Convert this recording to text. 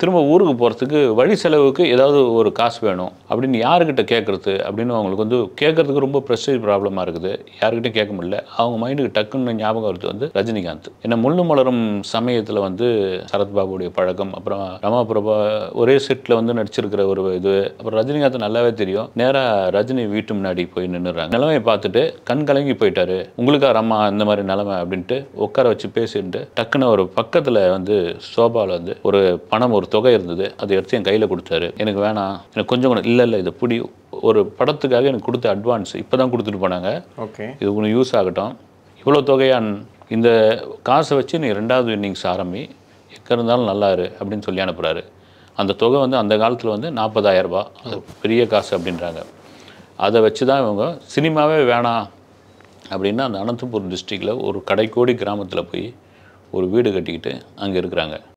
திரும்ப ஊருக்கு போகிறதுக்கு வழி செலவுக்கு ஏதாவது ஒரு காசு வேணும் அப்படின்னு யாருக்கிட்ட கேட்குறது அப்படின்னு அவங்களுக்கு வந்து கேட்கறதுக்கு ரொம்ப ப்ரெஸ்டேஜ் ப்ராப்ளமாக இருக்குது யாருக்கிட்டையும் கேட்க முடியல அவங்க மைண்டுக்கு டக்குன்னு ஞாபகம் வருது வந்து ரஜினிகாந்த் ஏன்னா முள்ளு மலரும் சமயத்தில் வந்து சரத்பாபுடைய பழக்கம் அப்புறம் ரமா பிரபா ஒரே செட்டில் வந்து நடிச்சிருக்கிற ஒரு இது அப்புறம் ரஜினிகாந்த் நல்லாவே தெரியும் நேராக ரஜினி வீட்டு முன்னாடி போய் நின்றுறாங்க நிலைமையை பார்த்துட்டு கண் கலங்கி போயிட்டாரு உங்களுக்கா ரம்மா இந்த மாதிரி நிலைமை அப்படின்ட்டு உட்கார வச்சு பேசிட்டு டக்குன்னு ஒரு பக்கத்தில் வந்து சோபாவில் வந்து ஒரு பணம் ஒரு தொகை இருந்தது அதை எடுத்து என் கையில் கொடுத்தாரு எனக்கு வேணாம் எனக்கு கொஞ்சம் கூட இல்லை இல்லை இது பிடி ஒரு படத்துக்காக எனக்கு கொடுத்த அட்வான்ஸ் இப்போ தான் கொடுத்துட்டு போனாங்க ஓகே இது உனக்கு யூஸ் ஆகட்டும் இவ்வளோ தொகையான் இந்த காசை வச்சு நீ ரெண்டாவது இன்னிங்ஸ் ஆரம்பி எங்கே இருந்தாலும் நல்லா இரு அப்படின்னு சொல்லி அனுப்புகிறாரு அந்த தொகை வந்து அந்த காலத்தில் வந்து 40000 ரூபாய் அது பெரிய காசு அப்படின்றாங்க அதை வச்சு தான் இவங்க சினிமாவே வேணாம் அப்படின்னா அந்த அனந்தபுரம் டிஸ்ட்ரிக்டில் ஒரு கடைக்கோடி கிராமத்தில் போய் ஒரு வீடு கட்டிக்கிட்டு அங்கே இருக்கிறாங்க